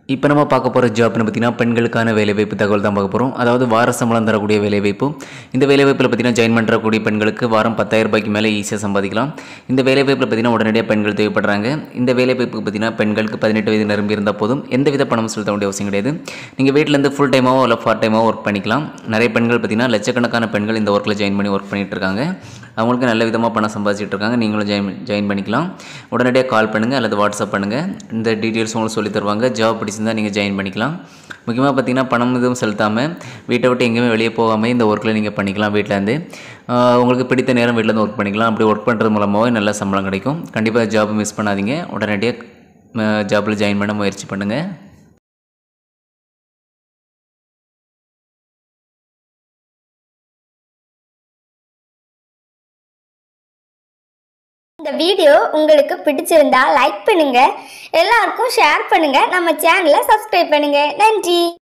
இப்போ நம்ம பார்க்க போகிற ஜாப்னு பார்த்தீங்கன்னா பெண்களுக்கான வேலைவாய்ப்பு தகவல் தான் பார்க்க போகிறோம் அதாவது வார சம்பளம் தரக்கூடிய வேலைவாய்ப்பு இந்த வேலைவாய்ப்பில் பார்த்தீங்கன்னா ஜாயின் பண்ணுறக்கூடிய பெண்களுக்கு வாரம் பத்தாயிரம் ரூபாய்க்கு மேலே ஈஸியாக சம்பாதிக்கலாம் இந்த வேலைவாய்ப்பில் பார்த்தீங்கன்னா உடனடியாக பெண்கள் தேவைப்படுறாங்க இந்த வேலைவாய்ப்புக்கு பார்த்தீங்கன்னா பெண்களுக்கு பதினெட்டு வயது நிரம்பி இருந்தால் போதும் எந்த வித பணம் செலுத்த வேண்டிய அவசியம் கிடையாது நீங்கள் வீட்டிலேருந்து ஃபுல் டைமாவோ இல்லை பார்ட் டைமாவோ ஒர்க் பண்ணிக்கலாம் நிறைய பெண்கள் பார்த்தீங்கன்னா லட்சக்கணக்கான பெண்கள் இந்த ஒர்க்கில் ஜாயின் பண்ணி ஒர்க் பண்ணிட்டு இருக்காங்க அவங்களுக்கு நல்ல விதமாக பணம் சம்பாதிச்சிட்டு இருக்காங்க நீங்களும் ஜாயின் ஜாயின் பண்ணிக்கலாம் உடனடியாக கால் பண்ணுங்கள் அல்லது வாட்ஸ்அப் பண்ணுங்கள் இந்த டீட்டெயில்ஸ் உங்களுக்கு சொல்லி தருவாங்க ஜாப் பிடிச்சிருந்தா நீங்கள் ஜாயின் பண்ணிக்கலாம் முக்கியமாக பார்த்தீங்கன்னா பணம் எதுவும் செலுத்தாமல் வீட்டை விட்டு எங்கேயுமே வெளியே போகாமல் இந்த ஒர்க்கில் நீங்கள் பண்ணிக்கலாம் வீட்டிலேருந்து உங்களுக்கு பிடித்த நேரம் வீட்டிலேருந்து ஒர்க் பண்ணிக்கலாம் அப்படி ஒர்க் பண்ணுறது மூலமாகவே நல்ல சம்பளம் கிடைக்கும் கண்டிப்பாக ஜாப் மிஸ் பண்ணாதீங்க உடனடியாக ஜாப்பில் ஜாயின் பண்ண முயற்சி பண்ணுங்கள் இந்த வீடியோ உங்களுக்கு பிடிச்சிருந்தா லைக் பண்ணுங்க எல்லாருக்கும் ஷேர் பண்ணுங்க நம்ம சேனலை சப்ஸ்கிரைப் பண்ணுங்க நன்றி